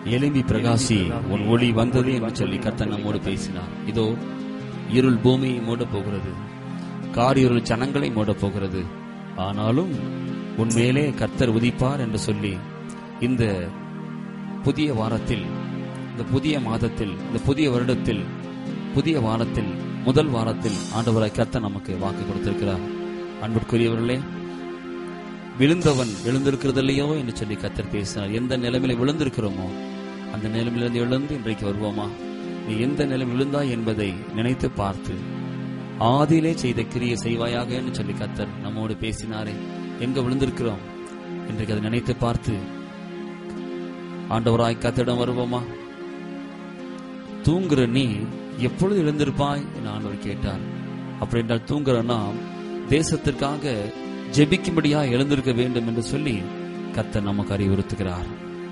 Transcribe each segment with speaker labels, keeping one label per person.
Speaker 1: எலும்பி பிரகாசி உன் ஒளி வந்தது என்று சொல்லி கர்த்தர் நம்மோடு பேசினார் இதோ இருள் பூமியை மூடப் போகிறது காரிருள் ஜனங்களை மூடப் போகிறது ஆனாலும் உன்மேலே கர்த்தர் உதிப்பார் என்று சொல்லி இந்த புதிய வாரத்தில் இந்த புதிய மாதத்தில் இந்த புதிய வருடத்தில் புதிய வாரத்தில் முதல் வாரத்தில் ஆண்டவராய் கர்த்தர் நமக்கு வாக்கு கொடுத்திருக்கிறார் அன்புக்குரியவர்களே விழுந்தவன் எழுந்திருக்கிறதில்லையோ என்று சொல்லி கத்தர் பேசினார் எந்த நிலைமையில விழுந்திருக்கிறோமோ அந்த நிலைமையிலிருந்து எழுந்து இன்றைக்கு வருவோமா நீ எந்த நிலைமை விழுந்தாய் என்பதை நினைத்து பார்த்து ஆதியிலே செய்த கிரியை செய்வாயாக என்று சொல்லி கத்தர் நம்மோடு பேசினாரே எங்க விழுந்திருக்கிறோம் இன்றைக்கு அதை நினைத்து பார்த்து ஆண்டவராய் கத்திடம் வருவோமா தூங்குற நீ எப்பொழுது எழுந்திருப்பாய் என்று ஆண்டவர் கேட்டார் அப்படி என்றால் தூங்குற நாம் தேசத்திற்காக ஜெபிக்கும்படியா எழுந்திருக்க வேண்டும் என்று சொல்லி கர்த்தர் நமக்கு அறிவுறுத்துகிறார்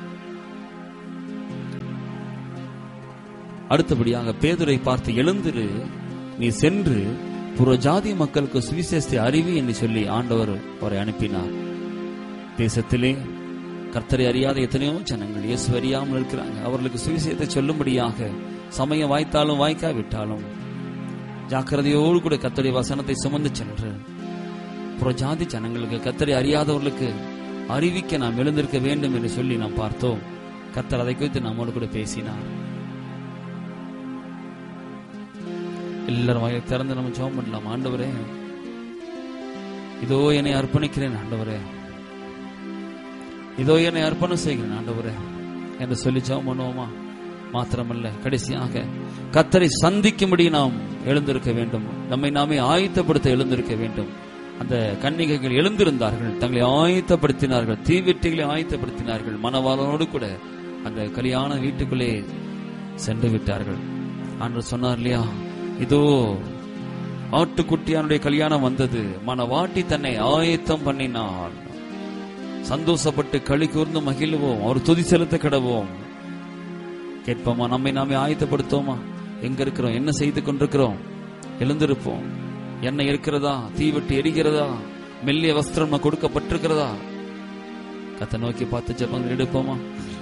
Speaker 1: அடுத்தபடியாக பேதுரை பார்த்து எழுந்திரு நீ சென்று புற ஜாதி மக்களுக்கு சுவிசேஷத்தை அறிவி என்று சொல்லி ஆண்டவர் அவரை அனுப்பினார் தேசத்திலே கர்த்தரை அறியாத எத்தனையோ ஜனங்கள் இயேசு அறியாமல் இருக்கிறாங்க அவர்களுக்கு சுவிசேஷத்தை சொல்லும்படியாக சமயம் வாய்த்தாலும் வாய்க்காவிட்டாலும் ஜாக்கிரதையோடு கூட கர்த்தருடைய வசனத்தை சுமந்து சென்று புறஜாதி ஜனங்களுக்கு கத்தரை அறியாதவர்களுக்கு அறிவிக்க நாம் எழுந்திருக்க வேண்டும் என்று சொல்லி நாம் பார்த்தோம் கத்தர் அதை குறித்து நம்மோடு கூட பேசினார் எல்லாரும் வாயை திறந்து நம்ம ஜெபம் பண்ணலாம் ஆண்டவரே இதோ என்னை அர்ப்பணிக்கிறேன் ஆண்டவரே இதோ என்னை அர்ப்பணம் செய்கிறேன் ஆண்டவரே என்று சொல்லி ஜெபம் பண்ணுவோமா மாத்திரமல்ல கடைசியாக கத்தரை சந்திக்கும்படி நாம் எழுந்திருக்க வேண்டும் நம்மை நாமே ஆயத்தப்படுத்த எழுந்திருக்க வேண்டும் அந்த கன்னிகைகள் எழுந்திருந்தார்கள் தங்களை ஆயத்தப்படுத்தினார்கள் தீவெட்டிகளை ஆயத்தப்படுத்தினார்கள் மனவாளனோடு கூட அந்த கல்யாண வீட்டுக்குள்ளே சென்று விட்டார்கள் அன்று சொன்னார் இல்லையா இதோ ஆட்டுக்குட்டியானுடைய கல்யாணம் வந்தது மனவாட்டி தன்னை ஆயத்தம் பண்ணினாள் சந்தோஷப்பட்டு களி கூர்ந்து மகிழ்வோம் அவர் துதி செலுத்த கிடவோம் கேட்போமா நம்மை நாமே ஆயத்தப்படுத்தோமா எங்க இருக்கிறோம் என்ன செய்து கொண்டிருக்கிறோம் எழுந்திருப்போம் எண்ணெய் இருக்கிறதா தீவெட்டு எரிகிறதா மெல்லிய வஸ்திரம் நமக்கு கொடுக்கப்பட்டிருக்கிறதா கத்தை நோக்கி பார்த்து ஜெபங்கள் எடுப்போமா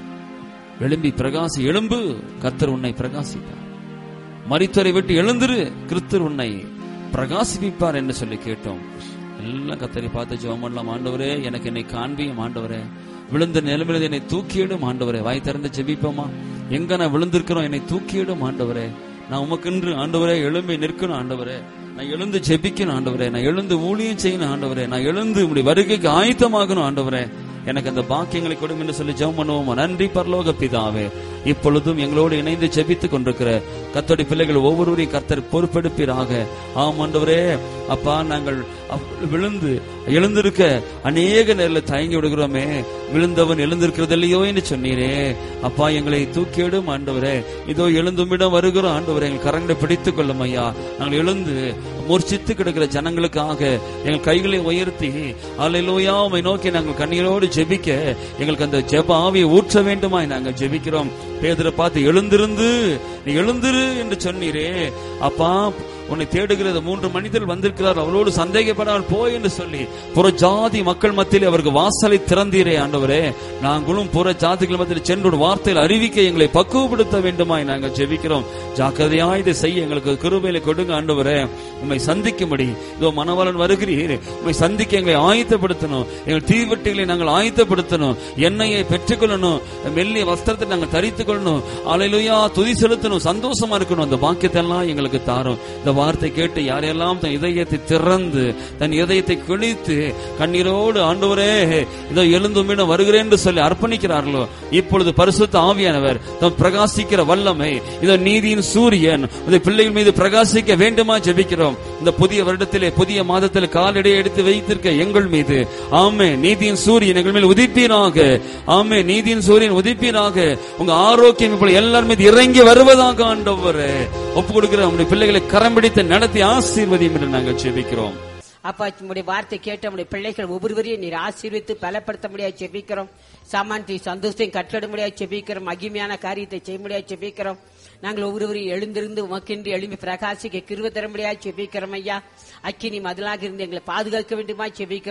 Speaker 1: எழும்பி பிரகாசி எழும்பு கத்தர் உன்னை பிரகாசிப்பார் மரித்தரை விட்டு எழுந்திரு கிறிஸ்தர் உன்னை பிரகாசிப்பிப்பார் என்று சொல்லி கேட்டோம் எல்லாம் கத்தரை பார்த்து ஜெபம் பண்ணலாம் ஆண்டவரே எனக்கு என்னை காண்பியும் ஆண்டவரே விழுந்த நிலைமையில என்னை தூக்கியிடும் ஆண்டவரே வாய் திறந்து ஜெபிப்போமா எங்க நான் விழுந்திருக்கிறோம் என்னை தூக்கியிடும் ஆண்டவரே நான் உமக்கென்று ஆண்டவரே எழும்பி நிற்கணும் ஆண்டவரே நான் எழுந்து ஜெபிக்கணும் ஆண்டவரே நான் எழுந்து ஊழியம் செய்யணும் ஆண்டவரே நான் எழுந்து உடைய வருகைக்கு ஆயத்தமாகணும் ஆண்டவரே எனக்கு அந்த பாக்கியங்களை கொடுங்க என்று சொல்லி ஜெபம் பண்ணுவோமா நன்றி பரலோக பிதாவே இப்பொழுதும் எங்களோடு இணைந்து ஜெபித்துக் கொண்டிருக்கிற கத்தோடி பிள்ளைகள் ஒவ்வொருவரையும் கர்த்தர் பொறுப்பெடுப்பீராக ஆம் ஆண்டவரே அப்பா நாங்கள் அவ்- விழுந்து எழுந்திருக்க அநேக நேரில் தயங்கி விடுகிறோமே விழுந்தவன் எழுந்திருக்கிறது இல்லையோ என்று சொன்னீரே அப்பா எங்களை தூக்கியிடும் ஆண்டவரே இதோ எழுந்துமிடம் வருகிறோம் ஆண்டவரே எங்கள் கரங்களை பிடித்துக் கொள்ளும் ஐயா நாங்கள் எழுந்து மூர்ச்சித்து கிடக்கிற ஜனங்களுக்காக எங்கள் கைகளை உயர்த்தி அலையிலோயா உம்மை நோக்கி நாங்கள் கண்ணீரோடு ஜெபிக்க எங்களுக்கு அந்த ஜெப ஆவியை ஊற்ற வேண்டுமாய் நாங்கள் ஜெபிக்கிறோம் பேதரை பார்த்து எழுந்திருந்து நீ எழுந்திரு என்று சொன்னீரே அப்பா உன்னை தேடுகிறது மூன்று மனிதர்கள் வந்திருக்கிறார் அவரோடு சந்தேகப்படாமல் போய் என்று சொல்லி புற ஜாதி மக்கள் மத்தியில் அவருக்கு வாசலை திறந்தீரே ஆண்டவரே நாங்களும் புற ஜாதிகள் மத்தியில் சென்று ஒரு வார்த்தையில் அறிவிக்க எங்களை பக்குவப்படுத்த வேண்டுமாய் நாங்கள் ஜெபிக்கிறோம் ஜாக்கிரதையா இதை செய்ய எங்களுக்கு கிருபையில கொடுங்க ஆண்டவரே உம்மை சந்திக்கும்படி இதோ மனவலன் வருகிறீர் உம்மை சந்திக்க எங்களை ஆயத்தப்படுத்தணும் எங்கள் தீவெட்டிகளை நாங்கள் ஆயத்தப்படுத்தணும் எண்ணெயை பெற்றுக்கொள்ளணும் மெல்லிய வஸ்திரத்தை நாங்கள் தரித்துக் கொள்ளணும் அலையிலுயா துதி செலுத்தணும் சந்தோஷமா இருக்கணும் அந்த பாக்கியத்தை எல்லாம் எங்களுக்கு தாரும் இந்த வார்த்தை கேட்டு யாரெல்லாம் தன் இதயத்தை திறந்து தன் இதயத்தை கிழித்து கண்ணீரோடு ஆண்டவரே இதோ எழுந்துமிடம் வருகிறேன் என்று சொல்லி அர்ப்பணிக்கிறார்களோ இப்பொழுது பரிசுத்த ஆவியானவர் தம் பிரகாசிக்கிற வல்லமை இதோ நீதியின் சூரியன் இந்த பிள்ளைகள் மீது பிரகாசிக்க வேண்டுமா ஜெபிக்கிறோம் இந்த புதிய வருடத்திலே புதிய மாதத்தில் காலடியை எடுத்து வைத்திருக்க எங்கள் மீது ஆமே நீதியின் சூரியன் எங்கள் மேல் உதிப்பீராக ஆமே நீதியின் சூரியன் உதிப்பீராக உங்க ஆரோக்கியம் இப்போ எல்லார் மீது இறங்கி வருவதாக ஆண்டவரே ஒப்பு கொடுக்கிற நம்முடைய பிள்ளைகளை கரம் பிடித்து நடத்தி ஆசீர்வதியும் என்று நாங்கள் ஜெபிக்கிறோம்
Speaker 2: அப்பா உங்களுடைய வார்த்தை கேட்டு நம்முடைய பிள்ளைகள் ஒவ்வொருவரையும் நீர் ஆசீர்வித்து பலப்படுத்த முடியாது செபிக்கிறோம் சாமான்தி சந்தோஷத்தையும் கட்டட முடியாது செபிக்கிறோம் மகிமையான காரியத்தை செய்ய முடியாது செபிக்கிறோம் நாங்கள் ஒவ்வொருவரையும் எழுந்திருந்து உமக்கென்று எழும்பி பிரகாசிக்க கிருவ தர முடியாது செபிக்கிறோம் ஐயா அக்கினி மதிலாக இருந்து எங்களை பாதுகாக்க வேண்டுமா செபிக்கிறோம்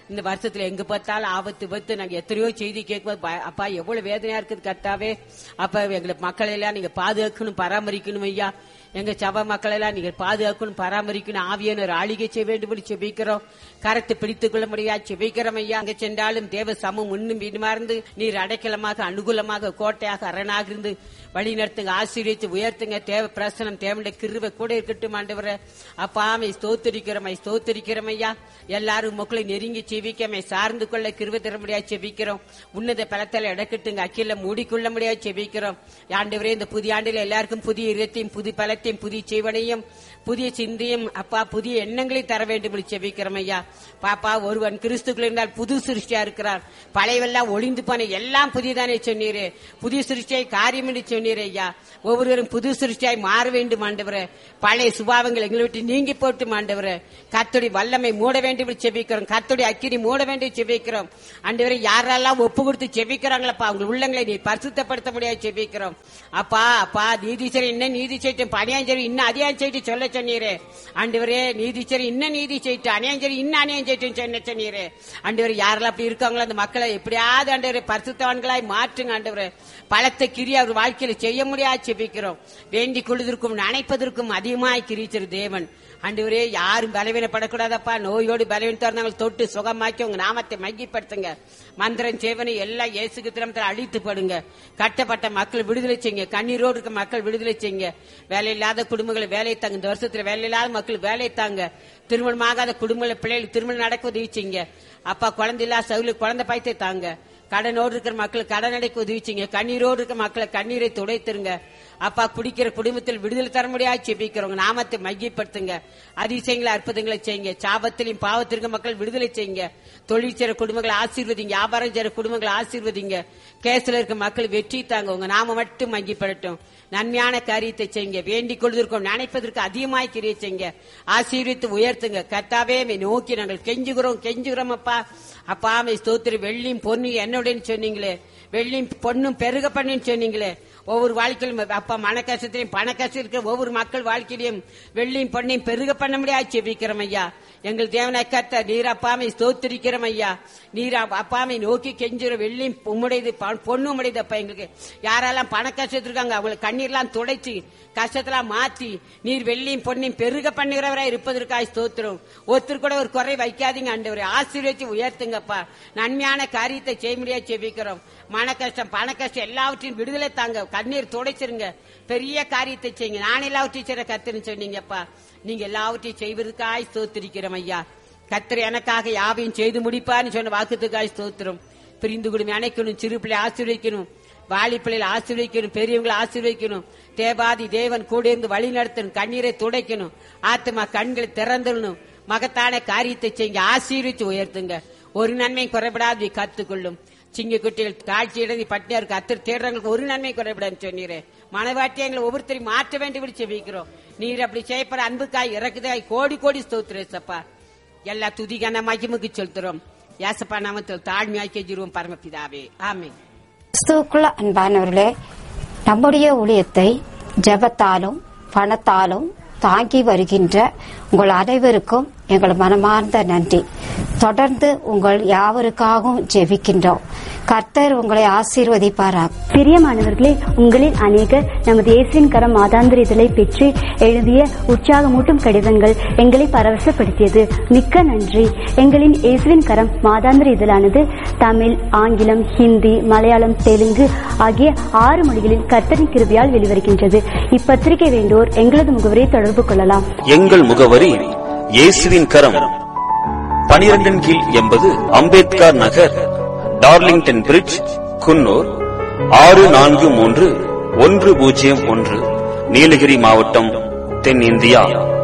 Speaker 2: இந்த வருஷத்துல எங்க பார்த்தாலும் ஆபத்து விபத்து நாங்க எத்தனையோ செய்தி கேட்கும்போது பய- அப்பா எவ்வளவு வேதனையா இருக்குது கர்த்தாவே அப்ப எங்களை மக்களை எல்லாம் நீங்க பாதுகாக்கணும் பராமரிக்கணும் ஐயா எங்க சபை மக்களை எல்லாம் நீங்க பாதுகாக்கணும் பராமரிக்கணும் ஆவியான ஒரு ஆளிகை செய்ய வேண்டும் என்று செபிக்கிறோம் கரத்தை பிடித்துக் கொள்ள முடியா செபிக்கிறோம் ஐயா அங்க சென்றாலும் தேவ சமம் முன்னும் பின்மார்ந்து நீர் அடைக்கலமாக அனுகூலமாக கோட்டையாக அரணாக இருந்து வழி நடத்துங்க ஆசீர்வதித்து உயர்த்துங்க தேவ பிரசனம் தேவனுடைய கிருவை கூட இருக்கட்டும் ஆண்டவரே அப்பா மை ஸ்தோத்திரிக்கிறோம் ஸ்தோத்திரிக்கிறோம் ஐயா எல்லாரும் மக்களை நெருங்கி செவிக்கமை சார்ந்து கொள்ள கிருவை தர முடியாது செபிக்கிறோம் உன்னத பலத்தில் இடக்கட்டுங்க அக்கில மூடிக்கொள்ள முடியாது செபிக்கிறோம் ஆண்டவரே இந்த புதிய ஆண்டில் எல்லாருக்கும் புதிய இதயத்தையும் புது பலத்தையும் புதிய செய்வனையும் புதிய சிந்தையும் அப்பா புதிய எண்ணங்களை தர வேண்டும் என்று செபிக்கிறோம் ஐயா பாப்பா ஒருவன் கிறிஸ்துக்குள் இருந்தால் புது சிருஷ்டியா இருக்கிறார் பழையவெல்லாம் ஒளிந்து போன எல்லாம் புதியதானே சொன்னீரே புதிய சிருஷ்டியாய் காரியம் என்று சொன்னீரே ஐயா ஒவ்வொருவரும் புது சிருஷ்டியாய் மாற வேண்டும் ஆண்டவரே பழைய சுபாவங்கள் எங்களை விட்டு நீங்கி போட்டு ஆண்டவரே கத்துடைய வல்லமை மூட வேண்டும் என்று செபிக்கிறோம் கத்துடைய அக்கினி மூட வேண்டும் என்று செபிக்கிறோம் ஆண்டவரே யாரெல்லாம் ஒப்பு கொடுத்து செபிக்கிறாங்களப்பா அவங்க உள்ளங்களை நீ பரிசுத்தப்படுத்த முடியாது செபிக்கிறோம் அப்பா அப்பா நீதிச்சரி இன்னும் நீதி செய்யும் அநியாஞ்சரி இன்னும் அதிகாரம் செய்து சொல்ல சொன்னீரே ஆண்டவரே நீதிச்சரி இன்னும் நீதி செய்யிட்டு அநியாஞ்சரி இன்னும் அநியாயம் செய்யிட்டு சொன்ன சொன்னீரே ஆண்டவர் யாரெல்லாம் அப்படி இருக்காங்களோ அந்த மக்களை எப்படியாவது ஆண்டவரே பரிசுத்தவான்களாய் மாற்றுங்க ஆண்டவரே பலத்த கிரியை அவர் வாழ்க்கையில செய்ய முடியாது செபிக்கிறோம் வேண்டிக் கொள்வதற்கும் நினைப்பதற்கும் அதிகமாய் கிரிச்சிரு தேவன் ஆண்டவரே யாரும் பலவீனப்படக்கூடாதப்பா நோயோடு பலவீனத்தா இருந்தாங்க தொட்டு சுகமாக்கி உங்க நாமத்தை மையப்படுத்துங்க மந்திரம் சேவனை எல்லாம் இயேசுக்கு தினத்தில் அழித்து படுங்க கட்டப்பட்ட மக்கள் விடுதலை செய்யுங்க கண்ணீரோடு இருக்க மக்கள் விடுதலை செய்யுங்க வேலை இல்லாத குடும்பங்களை வேலை தாங்க இந்த வருஷத்துல வேலை இல்லாத மக்கள் வேலை தாங்க திருமணமாகாத குடும்பங்களை பிள்ளைகள் திருமணம் நடக்க உதவி செய்யுங்க அப்பா குழந்தை இல்லாத சவுல குழந்தை பாய்த்தை தாங்க கடனோடு இருக்கிற மக்கள் கடன் அடைக்க உதவி செய்யுங்க கண்ணீரோடு இருக்கிற மக்களை கண்ணீரை துடைத்துருங்க அப்பா குடிக்கிற குடும்பத்தில் விடுதலை தர முடியாது செபிக்கிறவங்க நாமத்தை மையப்படுத்துங்க அதிசயங்களை அற்புதங்களை செய்யுங்க சாபத்திலையும் பாவத்திற்கும் மக்கள் விடுதலை செய்யுங்க தொழில் செய்ற குடும்பங்களை ஆசீர்வதிங்க வியாபாரம் செய்ற குடும்பங்களை ஆசீர்வதிங்க கேஸ்ல இருக்க மக்கள் வெற்றி தாங்க உங்க நாம மட்டும் மங்கிப்படட்டும் நன்மையான காரியத்தை செய்யுங்க வேண்டிக் கொள்வதற்கும் நினைப்பதற்கு அதிகமாய் கிரியை செய்யுங்க ஆசீர்வித்து உயர்த்துங்க கத்தாவே மை நோக்கி நாங்கள் கெஞ்சுகிறோம் கெஞ்சுகிறோம் அப்பா அப்பா மை ஸ்தோத்திர வெள்ளியும் பொண்ணு என்னுடன் சொன்னீங்களே வெள்ளியும் பொண்ணும் பெருக பண்ணுன்னு சொன்னீங்களே ஒவ்வொரு வாழ்க்கையிலும் அப்பா மன கஷ்டத்திலையும் பண கஷ்டம் இருக்கிற ஒவ்வொரு மக்கள் வாழ்க்கையிலையும் வெள்ளியும் பொண்ணையும் பெருக பண்ண முடியாது செபிக்கிறோம் ஐயா எங்கள் தேவனாய் கத்த நீர் அப்பாமை ஸ்தோத்திரிக்கிறோம் ஐயா நீர் அப்ப- அப்பாமை நோக்கி கெஞ்சுற வெள்ளியும் உம்முடையது ப- பொண்ணு உம்முடையது அப்பா எங்களுக்கு யாரெல்லாம் பண கஷ்டத்தில் இருக்காங்க அவங்களுக்கு கண்ணீர்லாம் துடைச்சு கஷ்டத்தெல்லாம் மாத்தி நீர் வெள்ளியும் பொண்ணையும் பெருக பண்ணுகிறவரா இருப்பதற்காக ஸ்தோத்திரம் ஒருத்தர் கூட ஒரு குறை வைக்காதீங்க ஆண்டவரே ஆசீர்வதிச்சு உயர்த்துங்கப்பா நன்மையான காரியத்தை செய்ய முடியாது செபிக்கிறோம் மன கஷ்டம் பண கஷ்டம் எல்லாவற்றையும் விடுதலை தாங்க கண்ணீர் துடைச்சிருங்க பெரிய காரியத்தை செய்யுங்க நான் எல்லாவற்றையும் செய்ற கத்துன்னு சொன்னீங்கப்பா நீங்க எல்லாவற்றையும் செய்வதற்காய் ஸ்தோத்திரிக்கிறோம் ஐயா கத்திர எனக்காக யாவையும் செய்து முடிப்பான்னு சொன்ன வாக்குத்துக்காய் ஸ்தோத்திரம் பிரிந்து குடும்பம் அணைக்கணும் சிறு பிள்ளை ஆசீர்வதிக்கணும் வாலி பிள்ளைகளை ஆசீர்வதிக்கணும் பெரியவங்களை ஆசீர்வதிக்கணும் தேவாதி தேவன் கூட இருந்து வழி நடத்தணும் கண்ணீரை துடைக்கணும் ஆத்மா கண்களை திறந்துடணும் மகத்தான காரியத்தை செய்யுங்க ஆசீர்வதிச்சு உயர்த்துங்க ஒரு நன்மை குறைபடாது கத்துக்கொள்ளும் சிங்க குட்டிகள் காட்சி இடங்கி பட்டியாருக்கு அத்தர் தேடுறவங்களுக்கு ஒரு நன்மை குறைபடாதுன்னு சொன்னீரே மனவாட்டி எங்களை ஒவ்வொருத்தரையும் மாற்ற வேண்டும் என்று செபிக்கிறோம் நீர் அப்படி செய்யப்படுற அன்புக்காய் இறக்குதாய் கோடி கோடி ஸ்தோத்திரேசப்பா எல்லா துதிகான மகிமுக்கு செலுத்துறோம் ஏசப்பா நாமத்தில் தாழ்மையாக்கி ஜீருவோம் பரமபிதாவே ஆமென்
Speaker 3: கிறிஸ்துவுக்குள்ள அன்பானவர்களே நம்முடைய ஊழியத்தை ஜெபத்தாலும் பணத்தாலும் தாங்கி வருகின்ற உங்கள் அனைவருக்கும் எங்கள் மனமார்ந்த நன்றி தொடர்ந்து உங்கள் யாவருக்காகவும் ஜெபிக்கின்றோம் கர்த்தர் உங்களை ஆசீர்வதிப்பாராக
Speaker 4: பிரியமானவர்களே உங்களில் அநேகர் நமது இயேசுவின் கரம் மாதாந்திர இதழை பெற்று எழுதிய உற்சாகமூட்டும் கடிதங்கள் எங்களை பரவசப்படுத்தியது மிக்க நன்றி எங்களின் இயேசுவின் கரம் மாதாந்திர இதழானது தமிழ் ஆங்கிலம் ஹிந்தி மலையாளம் தெலுங்கு ஆகிய ஆறு மொழிகளில் கர்த்தரின் கிருபையால் வெளிவருகின்றது இப்பத்திரிகை வேண்டோர் எங்களது முகவரை தொடர்பு கொள்ளலாம்
Speaker 5: எங்கள் முகவரி இயேசுவின் கரம் பனிரெண்டின் கீழ் எண்பது அம்பேத்கர் நகர் டார்லிங்டன் பிரிட்ஜ் குன்னூர் ஆறு நான்கு மூன்று ஒன்று பூஜ்ஜியம் ஒன்று நீலகிரி மாவட்டம் தென்னிந்தியா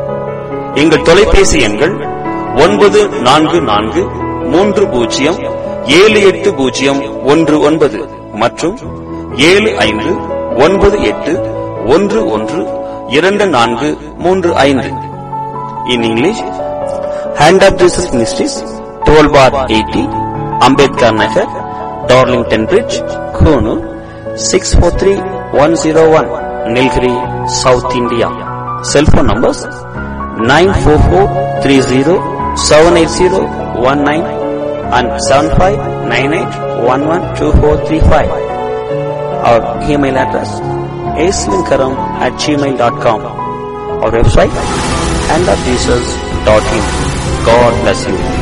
Speaker 5: எங்கள் தொலைபேசி எண்கள் ஒன்பது நான்கு நான்கு மூன்று பூஜ்ஜியம் ஏழு எட்டு பூஜ்ஜியம் ஒன்று ஒன்பது மற்றும் ஏழு ஐந்து ஒன்பது எட்டு ஒன்று ஒன்று இரண்டு நான்கு மூன்று ஐந்து in English hand of Jesus ministries twelve bar eighty Ambedkar Nagar Darlington bridge Coonoor six four three one zero one Nilgiri south India cellphone numbers nine four four three zero seven eight zero one nine and 7598112435. Our email address aswinkaram at gmail.com. Our website and of Jesus.in. God bless you.